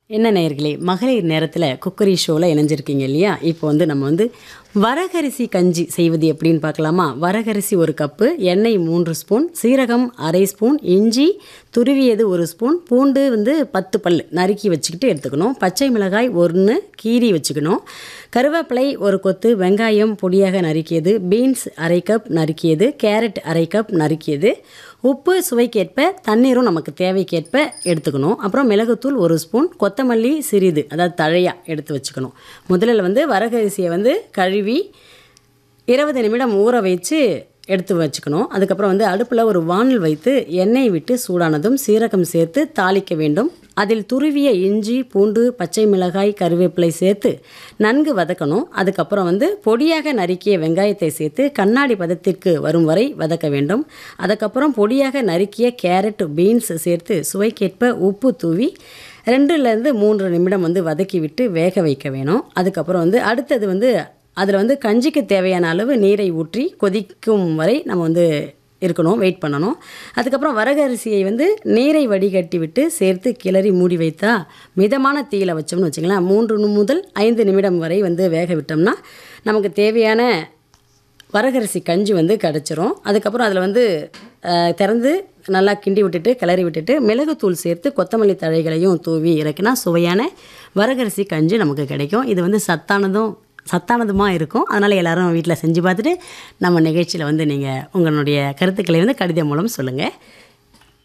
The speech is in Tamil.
என்ன நேயர்களே மகளிர் நேரத்தில் குக்கரி ஷோவில் இணைஞ்சிருக்கீங்க இல்லையா இப்போ வந்து நம்ம வந்து வரகரிசி கஞ்சி செய்வது எப்படின்னு பார்க்கலாமா வரகரிசி ஒரு கப்பு எண்ணெய் மூன்று ஸ்பூன் சீரகம் அரை ஸ்பூன் இஞ்சி துருவியது ஒரு ஸ்பூன் பூண்டு வந்து பத்து பல் நறுக்கி வச்சுக்கிட்டு எடுத்துக்கணும் பச்சை மிளகாய் ஒன்று கீரி வச்சுக்கணும் கருவேப்பிலை ஒரு கொத்து வெங்காயம் பொடியாக நறுக்கியது பீன்ஸ் அரை கப் நறுக்கியது கேரட் அரை கப் நறுக்கியது உப்பு சுவைக்கேற்ப தண்ணீரும் நமக்கு தேவைக்கேற்ப எடுத்துக்கணும் அப்புறம் மிளகுத்தூள் ஒரு ஸ்பூன் கொத்தமல்லி சிறிது அதாவது தழையாக எடுத்து வச்சுக்கணும் முதலில் வந்து வரகரிசியை வந்து கழுவி இருபது நிமிடம் ஊற வச்சு எடுத்து வச்சுக்கணும் அதுக்கப்புறம் வந்து அடுப்பில் ஒரு வானல் வைத்து எண்ணெய் விட்டு சூடானதும் சீரகம் சேர்த்து தாளிக்க வேண்டும் அதில் துருவிய இஞ்சி பூண்டு பச்சை மிளகாய் கருவேப்பிலை சேர்த்து நன்கு வதக்கணும் அதுக்கப்புறம் வந்து பொடியாக நறுக்கிய வெங்காயத்தை சேர்த்து கண்ணாடி பதத்திற்கு வரும் வரை வதக்க வேண்டும் அதுக்கப்புறம் பொடியாக நறுக்கிய கேரட் பீன்ஸ் சேர்த்து சுவைக்கேற்ப உப்பு தூவி ரெண்டுலேருந்து மூன்று நிமிடம் வந்து வதக்கி விட்டு வேக வைக்க வேணும் அதுக்கப்புறம் வந்து அடுத்தது வந்து அதில் வந்து கஞ்சிக்கு தேவையான அளவு நீரை ஊற்றி கொதிக்கும் வரை நம்ம வந்து இருக்கணும் வெயிட் பண்ணணும் அதுக்கப்புறம் வரகரிசியை வந்து நீரை வடிகட்டி விட்டு சேர்த்து கிளறி மூடி வைத்தா மிதமான தீயில வச்சோம்னு வச்சுங்களேன் மூன்று முதல் ஐந்து நிமிடம் வரை வந்து வேக விட்டோம்னா நமக்கு தேவையான வரகரிசி கஞ்சி வந்து கிடச்சிரும் அதுக்கப்புறம் அதில் வந்து அஹ், திறந்து நல்லா கிண்டி விட்டுட்டு கிளறி விட்டுட்டு மிளகுத்தூள் சேர்த்து கொத்தமல்லி தழைகளையும் தூவி இறக்கினா சுவையான வரகரிசி கஞ்சி நமக்கு கிடைக்கும் இது வந்து சத்தானதும் சத்தானதுமாக இருக்கும் அதனால் எல்லாரும் வீட்டில் செஞ்சு பார்த்துட்டு நம்ம நிகழ்ச்சியில் வந்து நீங்கள் உங்களுடைய கருத்துக்களை வந்து கடிதம் மூலம் சொல்லுங்கள்